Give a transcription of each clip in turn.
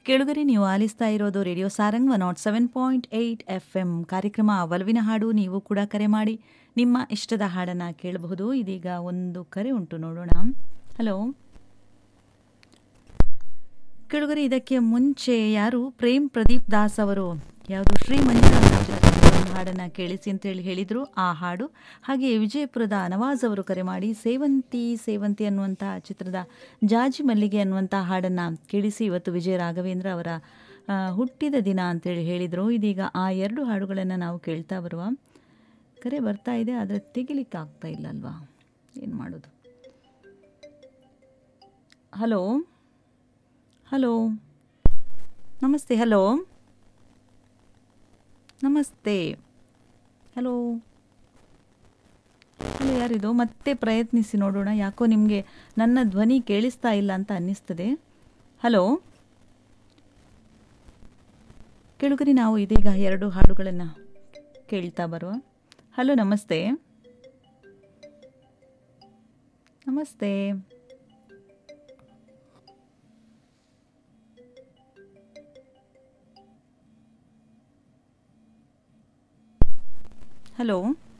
ಕೇಳುಗರೆ ನೀವು ಆಲಿಸ್ತಾ ಇರೋದು radio Sarang one nought seven point eight F M ಕಾರ್ಯಕ್ರಮ ಒಲವಿನ ಹಾಡು ನೀವು ಕೂಡ ಕರೆ ಮಾಡಿ ನಿಮ್ಮ ಇಷ್ಟದ ಹಾಡನ್ನು ಕೇಳಬಹುದು ಇದೀಗ ಒಂದು ಕರೆ ಉಂಟು ನೋಡೋಣ ಹಲೋ ಕೇಳುಗರೆ ಇದಕ್ಕೆ ಮುಂಚೆ ಯಾರು ಪ್ರೇಮ್ ಪ್ರದೀಪ್ ದಾಸ್ ಅವರು ಯಾವುದು ಶ್ರೀ ಮಂಜುನಾಥ ಚಿತ್ರದ ಒಂದು ಹಾಡನ್ನು ಕೇಳಿಸಿ ಅಂತೇಳಿ ಹೇಳಿದರು ಆ ಹಾಡು ಹಾಗೆ ವಿಜಯಪುರದ ನವಾಜ್ ಅವರು ಕರೆ ಮಾಡಿ ಸೇವಂತಿ ಸೇವಂತಿ ಅನ್ನುವಂತಹ ಚಿತ್ರದ ಜಾಜಿ ಮಲ್ಲಿಗೆ ಅನ್ನುವಂಥ ಹಾಡನ್ನು ಕೇಳಿಸಿ ಇವತ್ತು ವಿಜಯ ರಾಘವೇಂದ್ರ ಅವರ ಆ, ಹುಟ್ಟಿದ ದಿನ ಅಂತೇಳಿ ಹೇಳಿದರು ಇದೀಗ ಆ ಎರಡು ಹಾಡುಗಳನ್ನು ನಾವು ಕೇಳ್ತಾ ಬರುವ ಕರೆ ಬರ್ತಾ ಇದೆ ಆದರೆ ತೆಗಿಲಿಕ್ಕೆ ಆಗ್ತಾ ಇಲ್ಲ ಅಲ್ವಾ ಏನು ಮಾಡೋದು ಹಲೋ ಹಲೋ ನಮಸ್ತೆ ಹಲೋ ನಮಸ್ತೆ ಹಲೋ ಹಲೋ ಯಾರಿದು ಮತ್ತೆ ಪ್ರಯತ್ನಿಸಿ ನೋಡೋಣ ಯಾಕೋ ನಿಮಗೆ ನನ್ನ ಧ್ವನಿ ಕೇಳಿಸ್ತಾ ಇಲ್ಲ ಅಂತ ಅನ್ನಿಸ್ತದೆ ಹಲೋ ಕೇಳುಗರಿ ನಾವು ಇದೀಗ ಎರಡು ಹಾಡುಗಳನ್ನು ಕೇಳ್ತಾ ಬರುವ ಹಲೋ ನಮಸ್ತೆ ನಮಸ್ತೆ ಹಲೋ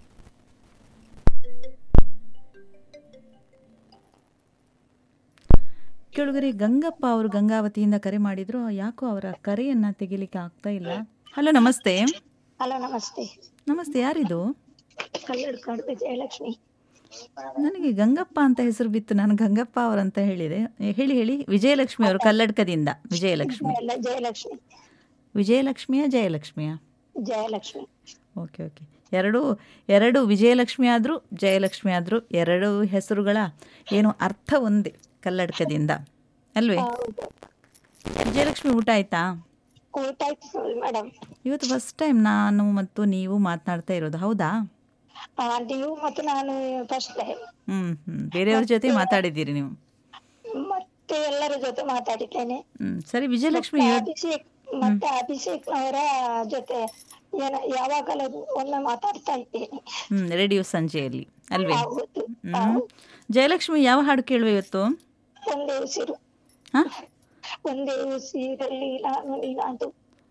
ಕೇಳುಗರೆ ಗಂಗಪ್ಪ ಅವರು ಗಂಗಾವತಿಯಿಂದ ಕರೆ ಮಾಡಿದ್ರು ಯಾಕೋ ಅವರ ಕರೆಯನ್ನ ತೆಗಿಲಿಕ್ಕೆ ಆಗ್ತಾ ಇಲ್ಲ ಹಲೋ ನಮಸ್ತೆ ಹಲೋ ನಮಸ್ತೆ ನಮಸ್ತೆ ಯಾರಿದು ಕಲ್ಲಡ್ ಕಾಡು ವಿಜಯಲಕ್ಷ್ಮಿ ನನಗೆ ಗಂಗಪ್ಪ ಅಂತ ಹೆಸರು ಬಿತ್ತು ನಾನು ಗಂಗಪ್ಪ ಅವರಂತ ಹೇಳಿದೆ ಏ, ಹೇಳಿ ಹೇಳಿ ವಿಜಯಲಕ್ಷ್ಮಿ ಅವರು ಕಲ್ಲಡ್ಕದಿಂದ ವಿಜಯಲಕ್ಷ್ಮಿ ಎಲ್ಲ ಜಯಲಕ್ಷ್ಮಿ ವಿಜಯಲಕ್ಷ್ಮಿಯ ಜಯಲಕ್ಷ್ಮಿಯ ಜಯಲಕ್ಷ್ಮಿ ಓಕೆ ಓಕೆ ಎರಡು ಎರಡು ವಿಜಯಲಕ್ಷ್ಮಿ ಆದರೂ ಜಯಲಕ್ಷ್ಮಿ ಆದರೂ ಎರಡು ಹೆಸರುಗಳ ಏನು ಅರ್ಥ ಒಂದೇ ಕಲ್ಲಡ್ಕದಿಂದ ಅಲ್ವೇ ಹೌದು ವಿಜಯಲಕ್ಷ್ಮಿ ಊಟ ಆಯ್ತಾ ಊಟ ಆಯ್ತು ಮೇಡಮ್ ಇವತ್ತು ಫಸ್ಟ್ ಟೈಮ್ ನಾನು ಮತ್ತು ನೀವು ಮಾತನಾಡ್ತಾ ಇರೋದು ಹೌದಾ ನೀವು ಮತ್ತು ನಾನು ಫಸ್ಟ್ ಹ್ಞೂ ಹ್ಞೂ ಬೇರೆಯವ್ರ ಜೊತೆ ಮಾತಾಡಿದ್ದೀರಿ ನೀವು ಮತ್ತೆ ಎಲ್ಲರ ಜೊತೆ ಮಾತಾಡಿದ್ದೇನೆ ಹ್ಞೂ ಸರಿ ವಿಜಯಲಕ್ಷ್ಮಿ ಇವತ್ತು ಅಭಿಷೇಕ್ ಮತ್ತೆ ಅಭಿಷೇಕ್ ಅವರ ಜೊತೆ ಏನ ಯಾವಾಗಲೂ ಒಮ್ಮೆ ಮಾತಾಡ್ತಾ ಇದ್ದೇನೆ ಹ್ಞೂ ರೇಡಿಯೋ ಸಂಜೆಯಲ್ಲಿ ಅಲ್ವೇ ಹೌದು ಹ್ಞೂ ಜಯಲಕ್ಷ್ಮಿ ಯಾವ ಹಾಡು ಕೇಳುವ ಇವತ್ತು ಒಂದೇ ಉಸಿರು ಹಾಂ ಒಂದೇ ಉಸಿರಲ್ಲಿ ನಾನು ನೀನಾದು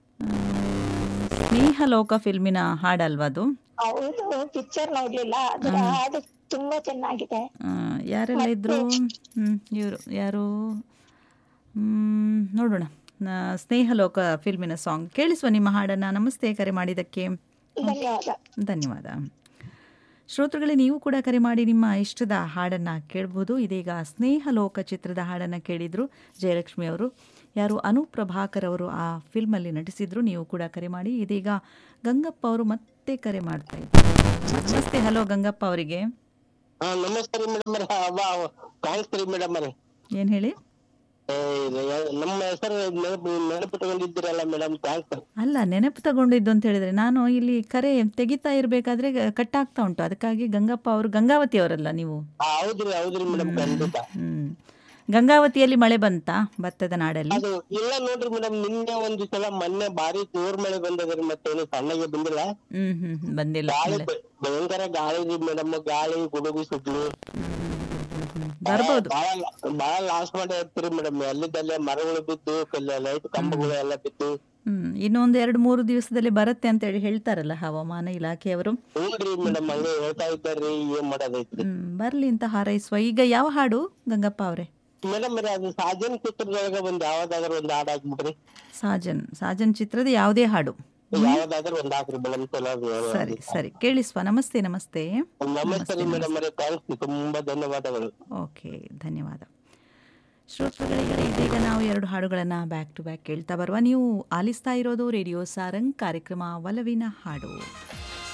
ಸ್ನೇಹ ಲೋಕ ಫಿಲ್ಮಿನ ಹಾಡಲ್ವಾ ಅದು ಹೌದು ಪಿಕ್ಚರ್ ನೋಡ್ಲಿಲ್ಲ ಅದರ ಹಾಡು ತುಂಬಾ ಚೆನ್ನಾಗಿದೆ ಆ, ಯಾರೆಲ್ಲ ಇದ್ರು ಹ್ಮ್ ಇವರು ಯಾರು ಹ್ಮ್, ನೋಡೋಣ ನ- ಸ್ನೇಹಲೋಕ ಫಿಲ್ಮಿನ ಸಾಂಗ್ ಕೇಳಿಸುವ ನಿಮ್ಮ ಹಾಡನ್ನು ನಮಸ್ತೆ ಕರೆ ಮಾಡಿದ್ದಕ್ಕೆ ಧನ್ಯವಾದ ಧನ್ಯವಾದ ಶ್ರೋತೃಗಳೇ ನೀವು ಕೂಡ ಕರೆ ಮಾಡಿ ನಿಮ್ಮ ಇಷ್ಟದ ಹಾಡನ್ನು ಕೇಳಬಹುದು ಇದೀಗ ಸ್ನೇಹಲೋಕ ಚಿತ್ರದ ಹಾಡನ್ನು ಕೇಳಿದರು ಜಯಲಕ್ಷ್ಮಿ ಅವರು ಯಾರು ಅನೂಪ್ ಪ್ರಭಾಕರ್ ಅವರು ಆ ಫಿಲ್ಮಲ್ಲಿ ನಟಿಸಿದ್ರು ನೀವು ಕೂಡ ಕರೆ ಮಾಡಿ ಇದೀಗ ಗಂಗಪ್ಪ ಅವರು ಮತ್ತೆ ಕರೆ ಮಾಡ್ತಾ ಇದ್ದಾರೆ ನಮಸ್ತೆ ಹಲೋ ಗಂಗಪ್ಪ ಅವರಿಗೆ ಹಾ ನಮಸ್ತೆ ರೀ ಮೇಡಮ್ ಥ್ಯಾಂಕ್ಸ್ ರೀ ಮೇಡಮ್ ರೀ ಏನು ಹೇಳಿ ಏ, ಇದು ಯಾ- ನಮ್ಮ ಹೆಸರು ನೆನಪು ನೆನಪಿಟ್ಕೊಂಡಿದ್ದೀರಲ್ಲ ಮೇಡಮ್ ಥ್ಯಾಂಕ್ಸ್ ಅಲ್ಲ ನೆನಪು ತಗೊಂಡಿದ್ದು ಅಂತ ಹೇಳಿದ್ರೆ ನಾನು ಇಲ್ಲಿ ಕರೆ ತೆಗಿತಾ ಇರಬೇಕಾದ್ರೆ ಕಟ್ ಆಗ್ತಾ ಉಂಟು ಅದಕ್ಕಾಗಿ ಗಂಗಪ್ಪ ಅವರು ಗಂಗಾವತಿ ಅವರಲ್ಲ ನೀವು ಹೌದ್ರಿ ಹೌದ್ರಿ ಮೇಡಮ್ ಖಂಡಿತ ಹ್ಮ್ ಗಂಗಾವತಿಯಲ್ಲಿ ಮಳೆ ಬಂತಾ ಭತ್ತದ ನಾಡಲ್ಲಿ ಅದು ಇಲ್ಲ ನೋಡ್ರಿ ಮೇಡಮ್ ನಿನ್ನೆ ಒಂದ್ ಸಲ ಮೊನ್ನೆ ಬಾರಿ ಜೋರ್ ಮಳೆ ಬಂದದ್ರಿ ಮತ್ತೇನು ಸಣ್ಣಗೆ ಬಂದಿಲ್ಲ ಹ್ಮ್ ಹ್ಮ್ ಹ್ಮ್, ಬಂದಿಲ್ಲ ಗಾಳಿ ಮಳೆ. ಭ- ಭಯಂಕರ ಗಾಳಿ ರೀ ಮೇಡಮ್ ಗಾಳಿ ಗುಡುಗು ಸುಡ್ಲಿ ಬರ್ಬೋದು ಬಾಳ ಬಾಳ ಲಾಸ್ ಮಾಡಿ ಇರ್ತೀರಿ ಮೇಡಮ್ ಅಲ್ಲಿದ್ದಲ್ಲೇ ಮರಗಳು ಬಿದ್ದು ಲೈಟ್ ಕಂಬಗಳು ಎಲ್ಲ ಬಿದ್ದು ಹ್ಮ್ ಇನ್ನೊಂದು ಎರಡು ಮೂರು ದಿವಸದಲ್ಲಿ ಬರುತ್ತೆ ಅಂತ ಹೇಳಿ ಹೇಳ್ತಾರಲ್ಲ ಹವಾಮಾನ ಇಲಾಖೆಯವರು ಹ್ಞೂನ್ರಿ ಮೇಡಮ್ ಹಂಗೆ ಹೇಳ್ತಾ ಇದ್ದಾರ್ರಿ ಏನ್ ಮಾಡೋದೈತ್ರಿ ಹ್ಮ್ ಬರ್ಲಿ ಅಂತ ಹಾರೈಸುವ ಈಗ ಯಾವ ಹಾಡು ಗಂಗಪ್ಪ ಅವರೇ ಮೇಡಮ್ ಅದು ಸಾಜನ್ ಚಿತ್ರದೊಳಗ ಒಂದ್ ಯಾವ್ದಾದ್ರು ಒಂದ್ ಹಾಡ್ ಹಾಕ್ಬಿಡ್ರಿ ಸಾಜನ್ ಸಾಜನ್ ಚಿತ್ರದ ಯಾವುದೇ ಹಾಡು ಯಾವ್ದಾದ್ರು ಒಂದ್ ಹಾಕ್ರಿ ಮೇಡಮ್ ಚಲೋ ಅದು. ಸರಿ ಸರಿ ಕೇಳಿಸುವ ನಮಸ್ತೆ ನಮಸ್ತೆ ನಮಸ್ತೆ ರೀ ಮೇಡಮ್ ಅವರೇ ಥ್ಯಾಂಕ್ಸ್ ತುಂಬಾ ಧನ್ಯವಾದಗಳು ಓಕೆ ಧನ್ಯವಾದ ಶ್ರೋತೃಗಳಿಗೆ ಇದೀಗ ನಾವು ಎರಡು ಹಾಡುಗಳನ್ನು ಬ್ಯಾಕ್ ಟು ಬ್ಯಾಕ್ ಕೇಳ್ತಾ ಬರುವ ನೀವು ಆಲಿಸ್ತಾ ಇರೋದು ರೇಡಿಯೋ ಸಾರಂಗ್ ಕಾರ್ಯಕ್ರಮ ಒಲವಿನ ಹಾಡು